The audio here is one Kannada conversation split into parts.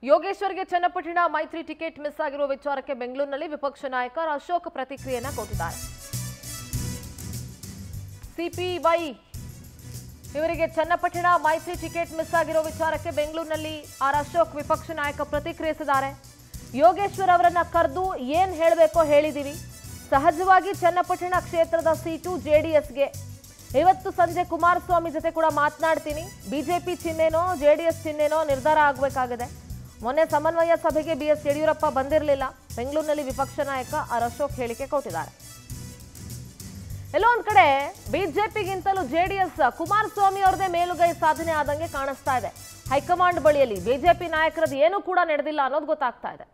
ಯೋಗೇಶ್ವರ್ಗೆ ಚನ್ನಪಟ್ಟಣ ಮೈತ್ರಿ ಟಿಕೆಟ್ ಮಿಸ್ ಆಗಿರುವ ವಿಚಾರಕ್ಕೆ ಬೆಂಗಳೂರಿನಲ್ಲಿ ವಿಪಕ್ಷ ನಾಯಕ ಅಶೋಕ್ ಪ್ರತಿಕ್ರಿಯೆಯನ್ನ ಕೊಟ್ಟಿದ್ದಾರೆ ಸಿಪಿವೈ ಇವರಿಗೆ ಚನ್ನಪಟ್ಟಣ ಮೈತ್ರಿ ಟಿಕೆಟ್ ಮಿಸ್ ಆಗಿರೋ ವಿಚಾರಕ್ಕೆ ಬೆಂಗಳೂರಿನಲ್ಲಿ ಆರ್ ಅಶೋಕ್ ವಿಪಕ್ಷ ನಾಯಕ ಪ್ರತಿಕ್ರಿಯಿಸಿದ್ದಾರೆ ಯೋಗೇಶ್ವರ್ ಅವರನ್ನ ಕರೆದು ಏನ್ ಹೇಳಬೇಕೋ ಹೇಳಿದೀವಿ ಸಹಜವಾಗಿ ಚನ್ನಪಟ್ಟಣ ಕ್ಷೇತ್ರದ ಸೀಟು ಜೆಡಿಎಸ್ಗೆ ಇವತ್ತು ಸಂಜೆ ಕುಮಾರಸ್ವಾಮಿ ಜೊತೆ ಕೂಡ ಮಾತನಾಡ್ತೀನಿ ಬಿಜೆಪಿ ಚಿಹ್ನೆನೋ ಜೆಡಿಎಸ್ ಚಿಹ್ನೆನೋ ನಿರ್ಧಾರ ಆಗಬೇಕಾಗಿದೆ ಮೊನ್ನೆ ಸಮನ್ವಯ ಸಭೆಗೆ ಬಿ ಎಸ್ ಯಡಿಯೂರಪ್ಪ ಬಂದಿರಲಿಲ್ಲ ಬೆಂಗಳೂರಿನಲ್ಲಿ ವಿಪಕ್ಷ ನಾಯಕ ಆರ್ ಅಶೋಕ್ ಹೇಳಿಕೆ ಕೊಟ್ಟಿದ್ದಾರೆ ಎಲ್ಲೋ ಒಂದ್ ಕಡೆ ಬಿಜೆಪಿಗಿಂತಲೂ ಜೆಡಿಎಸ್ ಕುಮಾರಸ್ವಾಮಿ ಅವ್ರದೇ ಮೇಲುಗೈ ಸಾಧನೆ ಆದಂಗೆ ಕಾಣಿಸ್ತಾ ಇದೆ ಹೈಕಮಾಂಡ್ ಬಳಿಯಲ್ಲಿ ಬಿಜೆಪಿ ನಾಯಕರದ್ದು ಏನೂ ಕೂಡ ನಡೆದಿಲ್ಲ ಅನ್ನೋದು ಗೊತ್ತಾಗ್ತಾ ಇದೆ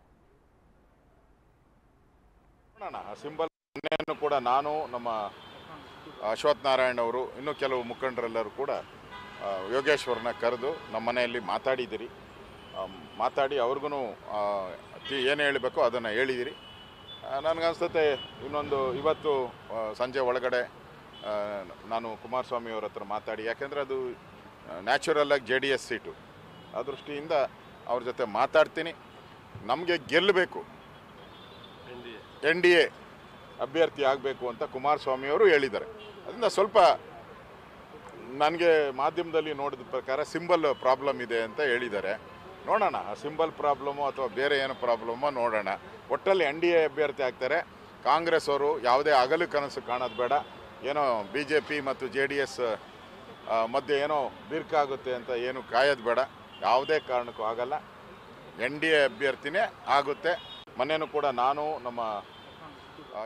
ನೋಡೋಣ ಸಿಂಬಲ್ ನಿನ್ನೆಯನ್ನು ಕೂಡ ನಾನು ನಮ್ಮ ಅಶ್ವಥ್ ನಾರಾಯಣ್ ಅವರು ಇನ್ನೂ ಕೆಲವು ಮುಖಂಡರೆಲ್ಲರೂ ಕೂಡ ಆ, ಯೋಗೇಶ್ವರನ ಕರೆದು ನಮ್ಮ ಮನೆಯಲ್ಲಿ ಮಾತಾಡಿದ್ದೀರಿ ಆ, ಮಾತಾಡಿ ಅವ್ರಿಗೂ ಏನು ಹೇಳಬೇಕೋ ಅದನ್ನು ಹೇಳಿದಿರಿ ನನಗನ್ಸುತ್ತೆ ಇನ್ನೊಂದು ಇವತ್ತು ಆ, ಸಂಜೆ ಒಳಗಡೆ ಆ, ನಾನು ಕುಮಾರಸ್ವಾಮಿ ಅವ್ರ ಹತ್ರ ಮಾತಾಡಿ ಯಾಕೆಂದರೆ ಅದು ನ್ಯಾಚುರಲಾಗಿ ಜೆ ಡಿ ಎಸ್ ಸೀಟು ಆ ದೃಷ್ಟಿಯಿಂದ ಅವ್ರ ಜೊತೆ ಮಾತಾಡ್ತೀನಿ ನಮಗೆ ಗೆಲ್ಲಬೇಕು ಎನ್ ಡಿ ಎ ಅಭ್ಯರ್ಥಿ ಆಗಬೇಕು ಅಂತ ಕುಮಾರಸ್ವಾಮಿ ಅವರು ಹೇಳಿದ್ದಾರೆ ಅದರಿಂದ ಸ್ವಲ್ಪ ನನಗೆ ಮಾಧ್ಯಮದಲ್ಲಿ ನೋಡಿದ ಪ್ರಕಾರ ಸಿಂಬಲ್ ಪ್ರಾಬ್ಲಮ್ ಇದೆ ಅಂತ ಹೇಳಿದ್ದಾರೆ ನೋಡೋಣ ಆ ಸಿಂಬಲ್ ಪ್ರಾಬ್ಲಮ್ಮು ಅಥವಾ ಬೇರೆ ಏನು ಪ್ರಾಬ್ಲಮ್ಮೋ ನೋಡೋಣ ಒಟ್ಟಲ್ಲಿ ಎನ್ ಡಿ ಎ ಅಭ್ಯರ್ಥಿ ಆಗ್ತಾರೆ ಕಾಂಗ್ರೆಸ್ ಅವರು ಯಾವುದೇ ಹಗಲು ಕನಸು ಕಾಣೋದು ಬೇಡ ಏನೋ ಬಿ ಜೆ ಪಿ ಮತ್ತು ಜೆ ಡಿ ಎಸ್ ಮಧ್ಯೆ ಏನೋ ಬಿರ್ಕಾಗುತ್ತೆ ಅಂತ ಏನು ಕಾಯೋದು ಬೇಡ ಯಾವುದೇ ಕಾರಣಕ್ಕೂ ಆಗಲ್ಲ ಎನ್ ಡಿ ಎ ಅಭ್ಯರ್ಥಿನೇ ಆಗುತ್ತೆ ಮೊನ್ನೆನೂ ಕೂಡ ನಾನು ನಮ್ಮ ಆ,